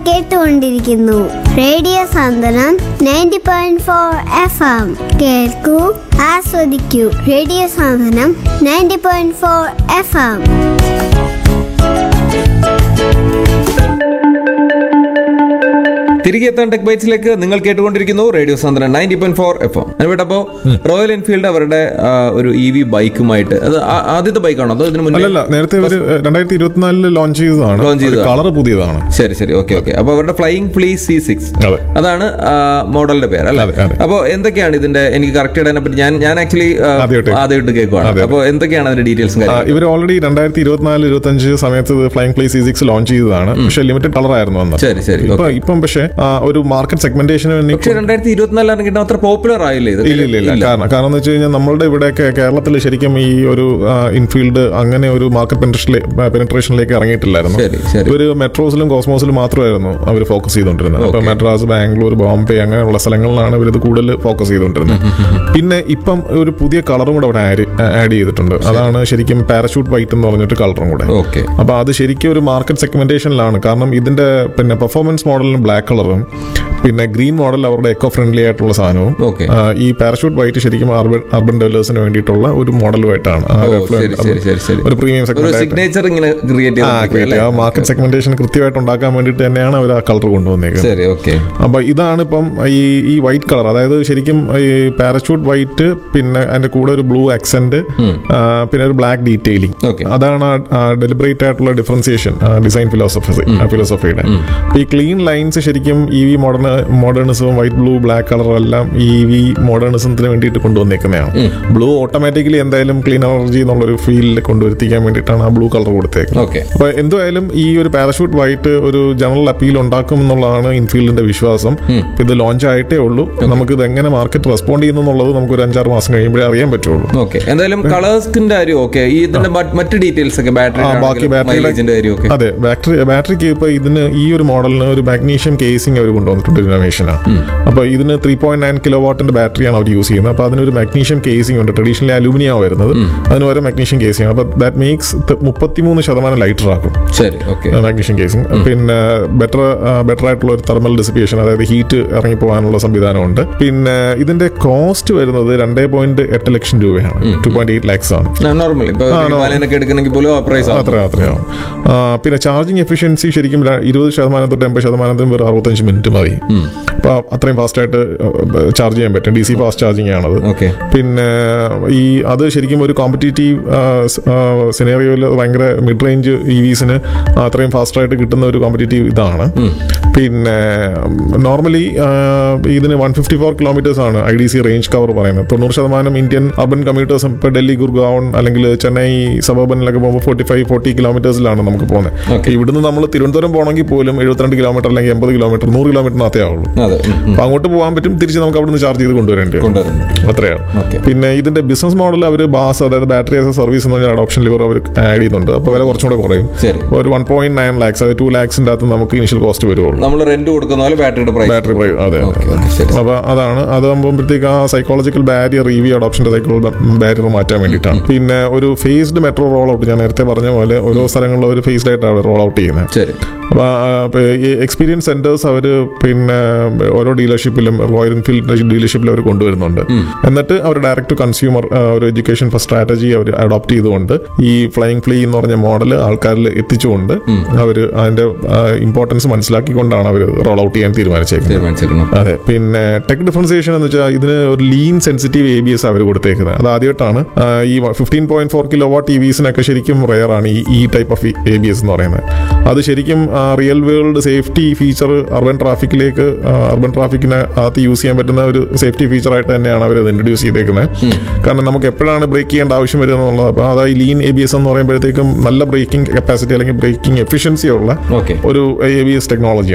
കേട്ടുകൊണ്ടിരിക്കുന്നു radio Santhwanam ninety point four F M കേൾക്കൂ ആസ്വദിക്കൂ radio Santhwanam ninety point four F M തിരികെ എത്താൻ ടെക് ബൈറ്റ്സിലേക്ക് നിങ്ങൾ കേട്ടുകൊണ്ടിരിക്കുന്നു റേഡിയോ സാന്ദ്രൻ ninety point four F M അനുവേട്ടപ്പോ റോയൽ എൻഫീൽഡ് അവരുടെ ആ, ഒരു ഇ വി ബൈക്കുമായിട്ട് അത് ആ- ആദ്യത്തെ ബൈക്കാണോ അതോ ഇതിന് മുന്നേ അല്ലല്ല നേരത്തെ ഒരു രണ്ടായിരത്തി ഇരുപത്തിനാലില് ലോഞ്ച് ചെയ്തതാണ് Launch ചെയ്തതാണ്. കളർ പുതിയതാണ് ശരി ശരി ഓക്കെ ഓക്കെ അപ്പൊ അവരുടെ ഫ്ലൈയിങ് ഫ്ലീസ് സി സിക്സ് അതെ. അതാണ് മോഡലിന്റെ പേര് അല്ലേ അതെ, അതെ. അപ്പോൾ എന്തൊക്കെയാണ് ഇതിന്റെ എനിക്ക് കറക്റ്റ് ഇടാനെ പറ്റി ഞാൻ ഞാൻ ആക്ച്വലി ആദ്യമായിട്ട് ആദ്യമായിട്ട് കേൾക്കുവാണ് അതെ, അതെ. അപ്പോൾ എന്തൊക്കെയാണ് അതിന്റെ ഡീറ്റെയിൽസും കാര്യങ്ങളും ഇവർ ഓൾറെഡി രണ്ടായിരത്തി ഇരുപത്തിനാല് ഇരുപത്തി അഞ്ച് സമയത്ത് flying flea C six launch ചെയ്തതാണ് പക്ഷെ ലിമിറ്റഡ് കളർ ആയിരുന്നു അന്ന് ശരി ശരി ഇപ്പൊ ഇപ്പം പക്ഷേ ആ, ഒരു മാർക്കറ്റ് സെഗ്മെന്റേഷന് വേണ്ടി പക്ഷെ രണ്ടായിരത്തി ഇരുപത്തിനാലിൽ ഇറങ്ങിയിട്ട് അത്ര പോപ്പുലർ ആയില്ലേ ഇത് ഇല്ല ഇല്ല ഇല്ല കാരണം കാരണം എന്ന് വെച്ച് കഴിഞ്ഞാൽ നമ്മളുടെ ഇവിടെയൊക്കെ കേരളത്തിൽ ശരിക്കും ഈ ഒരു ഇൻഫീൽഡ് അങ്ങനെ ഒരു മാർക്കറ്റ് പെനിട്രേഷനിലേക്ക് ഇറങ്ങിയിട്ടില്ലായിരുന്നു ശരി ശരി ഇവര് മെട്രോസിലും കോസ്മോസിലും മാത്രമായിരുന്നു അവർ ഫോക്കസ് ചെയ്തുകൊണ്ടിരുന്നത് അപ്പൊ മെഡ്രാസ് ബാംഗ്ലൂർ ബോംബെ അങ്ങനെയുള്ള സ്ഥലങ്ങളിലാണ് ഇവരിത് കൂടുതൽ ഫോക്കസ് ചെയ്തുകൊണ്ടിരുന്നത് പിന്നെ ഇപ്പം ഒരു പുതിയ കളറും കൂടെ അവിടെ ആഡ് ചെയ്തിട്ടുണ്ട് അതാണ് ശരിക്കും പാരഷൂട്ട് വൈറ്റ് എന്ന് പറഞ്ഞിട്ട് കളറും കൂടെ ഓക്കെ അപ്പൊ അത് ശരിക്കും ഒരു മാർക്കറ്റ് സെഗ്മെന്റേഷനിലാണ് കാരണം ഇതിന്റെ പിന്നെ പെർഫോമൻസ് മോഡലിന് ബ്ലാക്ക് കളറും പിന്നെ ഗ്രീൻ മോഡൽ അവരുടെ എക്കോ ഫ്രണ്ട്ലി ആയിട്ടുള്ള സാധനവും ഓക്കെ ആ, ഈ പാരഷൂട്ട് വൈറ്റ് ശരിക്കും അർബൻ അർബൻ ഡെവലേഴ്സിന് വേണ്ടിയിട്ടുള്ള ഒരു മോഡലുമായിട്ടാണ് ആ, ഓ reflect- ശരി ശരി ശരി ശരി ഒരു പ്രീമിയം ഒരു സെഗ്മെന്റ് സിഗ്നേച്ചർ ഇങ്ങനെ ക്രിയേറ്റ് ആ create ആ മാർക്കറ്റ് സെഗ്മെന്റേഷൻ കൃത്യമായിട്ട് ഉണ്ടാക്കാൻ വേണ്ടിയിട്ട് തന്നെയാണ് അവർ ആ കളർ കൊണ്ടുവന്നേക്കുന്നത് ശരി ഓക്കെ അപ്പൊ ഇതാണ് ഇപ്പം ഈ ഈ വൈറ്റ് കളർ അതായത് ശരിക്കും ഈ പാരഷൂട്ട് വൈറ്റ് പിന്നെ അതിന്റെ കൂടെ ഒരു ബ്ലൂ ആക്സെന്റ് പിന്നെ ഒരു ബ്ലാക്ക് ഡീറ്റെയിലിംഗ് Okay. അതാണ് ഡെലിബറേറ്റ് ആയിട്ടുള്ള ഡിഫറൻസിയേഷൻ ഡിസൈൻ ഫിലോസഫി ഫിലോസഫിയുടെ അപ്പൊ ഈ ക്ലീൻ ലൈൻസ് ശരിക്കും ഇ വി മോഡേൺ മോഡേണിസവും വൈറ്റ് ബ്ലൂ ബ്ലാക്ക് കളർ എല്ലാം ഇ വി മോഡേണിസത്തിന് വേണ്ടിയിട്ട് കൊണ്ടുവന്നേക്കുന്നതാണ് ബ്ലൂ ഓട്ടോമാറ്റിക്കലി എന്തായാലും ക്ലീൻ എനർജി എന്നുള്ളൊരു ഫീലിൽ കൊണ്ടുവരുത്തിക്കാൻ വേണ്ടിയിട്ടാണ് ആ ബ്ലൂ കളർ കൊടുത്തേക്കുന്നത് ഓക്കെ അപ്പൊ എന്തായാലും ഈ ഒരു പാരഷൂട്ട് വൈറ്റ് ഒരു ജനറൽ അപ്പീൽ ഉണ്ടാക്കും എന്നുള്ളതാണ് ഇൻഫീൽഡിന്റെ വിശ്വാസം ഇപ്പൊ ഇത് ലോഞ്ച് ആയിട്ടേ ഉള്ളൂ നമുക്ക് ഇത് എങ്ങനെ മാർക്കറ്റ് റെസ്പോണ്ട് ചെയ്യുന്നു എന്നുള്ളത് നമുക്ക് ഒരു അഞ്ചാറ് മാസം കഴിയുമ്പോഴേ അറിയാൻ പറ്റുള്ളൂ ഓക്കെ എന്തായാലും കളേഴ്സിന്റെ കാര്യം ഓക്കെ ഈ ഇതിന്റെ മറ്റ് മറ്റ് ഡീറ്റെയിൽസ് ഒക്കെ ബാറ്ററി ആ, ബാക്കി ബാറ്ററിയുടെ മൈലേജിന്റെ കാര്യം ഒക്കെ അതെ ബാറ്ററി ബാറ്ററിക്ക് ഇപ്പൊ ഇതിന് ഈ ഒരു മോഡലിന് ഒരു മാഗ്നീഷ്യം കേസിംഗ് അവർ കൊണ്ടുവന്നിട്ടുണ്ട് ഇന്നോവേഷനാണ് അപ്പൊ ഇതിന് ത്രീ പോയിന്റ് നയൻ കിലോ വാട്ടിന്റെ ബാറ്ററിയാണ് അവർ യൂസ് ചെയ്യുന്നത് അപ്പൊ അതിനൊരു മാഗ്നീഷ്യം കേസിംഗ് ഉണ്ട് ട്രഡീഷണലി അലൂമിനിയം വരുന്നത് അതിന് വരെ മാഗ്നീഷ്യം കേസിംഗ് അപ്പൊ ദാറ്റ് മേക്സ് മുപ്പത്തിമൂന്ന് ശതമാനം ലൈറ്റർ ആക്കും ശരി ഓക്കെ മാഗ്നീഷ്യം കേസിംഗ് പിന്നെ ബെറ്റർ ബെറ്റർ ആയിട്ടുള്ള ഒരു തെർമൽ ഡിസിപ്പിയേഷൻ അതായത് ഹീറ്റ് ഇറങ്ങി പോകാനുള്ള സംവിധാനമുണ്ട് പിന്നെ ഇതിന്റെ കോസ്റ്റ് വരുന്നത് രണ്ടേ പോയിന്റ് എട്ട് ലക്ഷം രൂപയാണ് ടു പോയിന്റ് എയ്റ്റ് ലാക്സ് ആണ് നോർമൽ ഇപ്പൊ ഹിമാലയനൊക്കെ എടുക്കണമെങ്കിൽ പോലും ആ പ്രൈസ് അത്ര അത്രയാവും ആ, പിന്നെ ചാർജിങ് എഫിഷ്യൻസി ശരിക്കും ര- ഇരുപത് ശതമാനം തൊട്ട് എൺപത് ശതമാനത്തിന് വെറും അറുപത്തഞ്ച് മിനിറ്റ് മതി അപ്പൊ അത്രയും ഫാസ്റ്റ് ആയിട്ട് ചാർജ് ചെയ്യാൻ പറ്റും ഡി സി ഫാസ്റ്റ് ചാർജിങ് ആണത് ഓക്കെ പിന്നെ ഈ അത് ശരിക്കും ഒരു കോമ്പറ്റീറ്റീവ് സിനേറിയോയിൽ ഭയങ്കര മിഡ് റേഞ്ച് ഇ വിസിന് അത്രയും ഫാസ്റ്റ് ആയിട്ട് കിട്ടുന്ന ഒരു കോമ്പറ്റീറ്റീവ് ഇതാണ് പിന്നെ നോർമലി ഇതിന് വൺ ഫിഫ്റ്റി ഫോർ കിലോമീറ്റേഴ്സ് ആണ് I D C range cover പറയുന്നത് തൊണ്ണൂറ് ശതമാനം ഇന്ത്യൻ അർബൻ കമ്മ്യൂട്ടേഴ്സ് ഇപ്പോൾ ഡൽഹി ഗുർഗാവൺ അല്ലെങ്കിൽ ചെന്നൈ സബർബനിലൊക്കെ പോകുമ്പോൾ ഫോർട്ടി ഫൈവ് ഫോർട്ടി കിലോമീറ്റേഴ്സിലാണ് നമുക്ക് പോകുന്നത് Okay. ഇവിടുന്ന് നമ്മൾ തിരുവനന്തപുരം പോകണമെങ്കിൽ പോലും എഴുപത്തിരണ്ട് കിലോമീറ്റർ അല്ലെങ്കിൽ എൺപത് കിലോമീറ്റർ നൂറ് കിലോമീറ്ററിനകത്തേ ആവുള്ളൂ അതെ ഉം, ഉം. അപ്പൊ അങ്ങോട്ട് പോകാൻ പറ്റും തിരിച്ച് നമുക്ക് അവിടുന്ന് ചാർജ് ചെയ്ത് കൊണ്ടുവരേണ്ടി വരും കൊണ്ടുവരുന്നു അത്രയാണ് Okay. പിന്നെ ഇതിന്റെ ബിസിനസ് മോഡൽ അവർ ബാസ് അതായത് ബാറ്ററി ആസ് എ സർവീസ് എന്ന് പറഞ്ഞ ഓപ്ഷൻ ലിവർ അവർ ആഡ് ചെയ്യുന്നുണ്ട് അപ്പോൾ വില കുറച്ചും കൂടെ കുറയും ശരി അപ്പോൾ ഒരു വൺ പോയിന്റ് നയൻ ലാക്സ് അതായത് ടു ലാക്സിന്റെ അകത്ത് നമുക്ക് ഇനിഷ്യൽ കോസ്റ്റ് വരുള്ളൂ നമ്മൾ റെന്റ് കൊടുക്കുന്ന പോലെ ബാറ്ററിയുടെ പ്രൈസ് ബാറ്ററി പ്രൈസ് അതെ ഓക്കെ ഓക്കെ ശരി അപ്പൊ അതാണ് അതാകുമ്പോഴത്തേക്ക് ആ സൈക്കോളജിക്കൽ ബാരിയർ ഇ വി അഡോപ്ഷന്റെ സൈക്കോളജിക്കൽ ബാരിയർ മാറ്റാൻ വേണ്ടിയിട്ടാണ് പിന്നെ ഒരു ഫേസ്ഡ് മെട്രോ റോൾ ഔട്ട് ഞാൻ നേരത്തെ പറഞ്ഞ പോലെ ഓരോ സ്ഥലങ്ങളിലും ഒരു ഫേസ്ഡ് ആയിട്ടാണ് റോൾ ഔട്ട് ചെയ്യുന്നത് ശരി അപ്പോൾ ഈ എക്സ്പീരിയൻസ് സെന്റേഴ്സ് അവർ പിന്നെ ഓരോ ഡീലർഷിപ്പിലും റോയൽ എൻഫീൽഡ് ഡീലർഷിപ്പിലും അവർ കൊണ്ടുവരുന്നുണ്ട് എന്നിട്ട് അവർ ഡയറക്റ്റ് ടു കൺസ്യൂമർ ഒരു എഡ്യൂക്കേഷൻ ഫസ്റ്റ് സ്ട്രാറ്റജി അവർ അഡോപ്റ്റ് ചെയ്തുകൊണ്ട് ഈ ഫ്ലൈയിങ് ഫ്ലീ എന്ന് പറഞ്ഞ മോഡൽ ആൾക്കാരിൽ എത്തിച്ചുകൊണ്ട് അവർ അതിന്റെ ഇമ്പോർട്ടൻസ് മനസ്സിലാക്കിക്കൊണ്ടാണ് അവർ റോൾ ഔട്ട് ചെയ്യാൻ തീരുമാനിച്ചേക്കുന്നത് തീരുമാനിച്ചേക്കണം അതെ പിന്നെ ടെക് ഡിഫറൻസിയേഷൻ എന്ന് വെച്ചാൽ ഇതിന് ഒരു lean sensitive A B S അവർ കൊടുത്തേക്കുന്നത് അത് ആദ്യമായിട്ടാണ് ആ, ഈ fifteen point four kilo watt T വിസിനൊക്കെ ശരിക്കും റെയർ ആണ് ഈ ഈ type of A B S എന്ന് പറയുന്നത് അത് ശരിക്കും real world safety feature urban ട്രാഫിക്കിലേക്ക് അർബൻ ട്രാഫിക്കിന് അകത്ത് യൂസ് ചെയ്യാൻ പറ്റുന്ന ഒരു സേഫ്റ്റി ഫീച്ചറായിട്ട് തന്നെയാണ് അവർ അത് ഇൻട്രൊഡ്യൂസ് ചെയ്തേക്കുന്നത് കാരണം നമുക്ക് എപ്പോഴാണ് ബ്രേക്ക് ചെയ്യേണ്ട ആവശ്യം വരുന്നത് എന്നുള്ളത് അപ്പോൾ അതായത് ലീൻ എ ബി എസ് എന്ന് പറയുമ്പോഴത്തേക്കും നല്ല ബ്രേക്കിംഗ് കപ്പാസിറ്റി അല്ലെങ്കിൽ ബ്രേക്കിംഗ് എഫിഷ്യൻസി ഉള്ള ഓക്കെ ഒരു എ ബി എസ് ടെക്നോളജിയാണ്